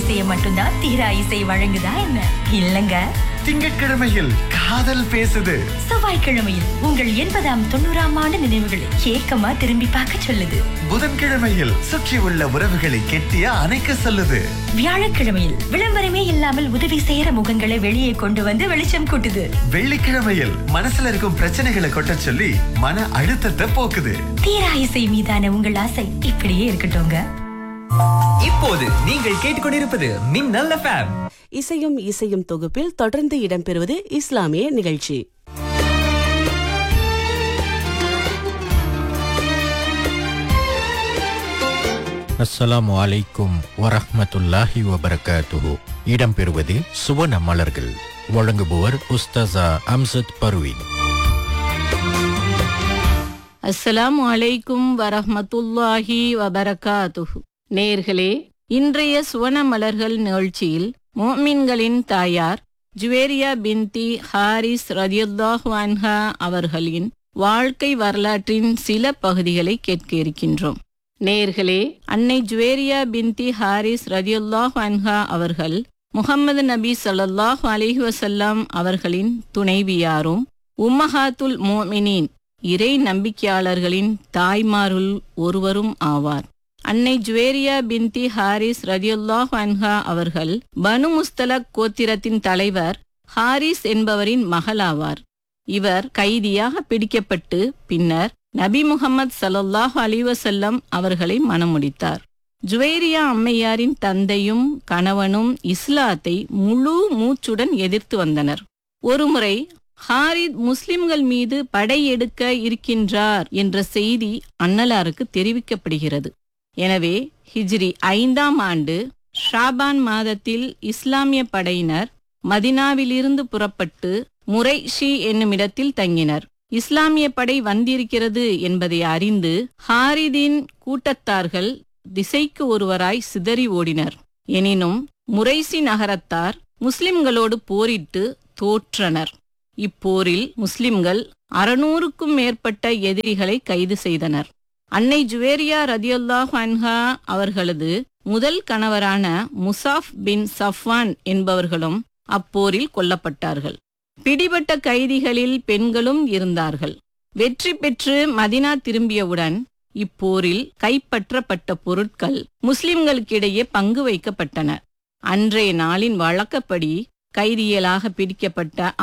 இசையை மட்டும்தான் தீரா இசை வழங்குதா என்ன இல்லங்க திங்கட்கிழமையில் காதல் பேசுது செவ்வாய்க்கிழமையில் உங்கள் எண்பதாம் தொண்ணூறாம் ஆண்டு நினைவுகளை ஏக்கமா திரும்பி பார்க்க சொல்லுது புதன்கிழமையில் சுற்றி உள்ள உறவுகளை கெட்டியா அணைக்க சொல்லுது வியாழக்கிழமையில் விளம்பரமே இல்லாமல் உதவி செய்யற முகங்களை வெளியே கொண்டு வந்து வெளிச்சம் கூட்டுது வெள்ளிக்கிழமையில் மனசுல இருக்கும் பிரச்சனைகளை கொட்ட சொல்லி மன அழுத்தத்தை போக்குது தீரா இசை மீதான உங்கள் ஆசை இப்படியே இருக்கட்டும்ங்க இப்போது நீங்கள் கேட்டுக்கொண்டிருப்பது மின்னல் எஃப்எம் இசையும் இசையும் தொகுப்பில் தொடர்ந்து இடம்பெறுவது இஸ்லாமிய நிகழ்ச்சி அஸ்ஸலாமு அலைக்கும் வரஹ்மத்துல்லாஹி வபரகாத்துஹு இடம்பெறுவது சுவன மலர்கள் வழங்குபவர் உஸ்தாசா அம்சத் பர்வீன் அஸ்ஸலாமு அலைக்கும் வரஹ்மத்துல்லாஹி வபரகாத்துஹு நேர்களே இன்றைய சுவன மலர்கள் நிகழ்ச்சியில் மோமின்களின் தாயார் ஜுவேரியா பின்தி ஹாரிஸ் ரதியுல்லாஹு அன்ஹா அவர்களின் வாழ்க்கை வரலாற்றின் சில பகுதிகளை கேட்க இருக்கின்றோம் நேர்களே அன்னை ஜுவேரியா பின்தி ஹாரிஸ் ரதியுல்லாஹு அன்ஹா அவர்கள் முகமது நபி ஸல்லல்லாஹு அலைஹி வஸல்லம் அவர்களின் துணைவியாரும் உம்மஹாத்துல் மோமினின் இறை நம்பிக்கையாளர்களின் தாய்மாருள் ஒருவரும் ஆவார் அன்னை ஜுவேரியா பின்தி ஹாரிஸ் ரதியுல்லாஹ் அன்ஹா அவர்கள் பனு முஸ்தலக் கோத்திரத்தின் தலைவர் ஹாரிஸ் என்பவரின் மகளாவார் இவர் கைதியாக பிடிக்கப்பட்டு பின்னர் நபி முகமது ஸல்லல்லாஹு அலைஹி வஸல்லம் அவர்களை மணமுடித்தார் ஜுவேரியா அம்மையாரின் தந்தையும் கணவனும் இஸ்லாத்தை முழு மூச்சுடன் எதிர்த்து வந்தனர் ஒருமுறை ஹாரித் முஸ்லிம்கள் மீது படையெடுக்க இருக்கின்றார் என்ற செய்தி அன்னலாருக்கு தெரிவிக்கப்படுகிறது எனவே ஹிஜ்ரி ஐந்தாம் ஆண்டு ஷாபான் மாதத்தில் இஸ்லாமிய படையினர் மதினாவிலிருந்து புறப்பட்டு முறைஷி என்னுமிடத்தில் தங்கினர் இஸ்லாமிய படை வந்திருக்கிறது என்பதை அறிந்து ஹாரிதின் கூட்டத்தார்கள் திசைக்கு ஒருவராய் சிதறி ஓடினர் எனினும் முறைசி நகரத்தார் முஸ்லிம்களோடு போரிட்டு தோற்றனர் இப்போரில் முஸ்லிம்கள் அறுநூறுக்கும் மேற்பட்ட எதிரிகளை கைது செய்தனர் அன்னை ஜுவேரியா ரதியுல்லாஹ் அன்ஹா அவர்களது முதல் கணவரான முசாஃப் பின் சஃப்வான் என்பவர்களும் அப்போரில் கொல்லப்பட்டார்கள் பிடிபட்ட கைதிகளில் பெண்களும் இருந்தார்கள் வெற்றி பெற்று மதினா திரும்பியவுடன் இப்போரில் கைப்பற்றப்பட்ட பொருட்கள் முஸ்லிம்களுக்கிடையே பங்கு வைக்கப்பட்டன அன்றைய நாளின் வழக்கப்படி கைதியலாக பிடிக்கப்பட்ட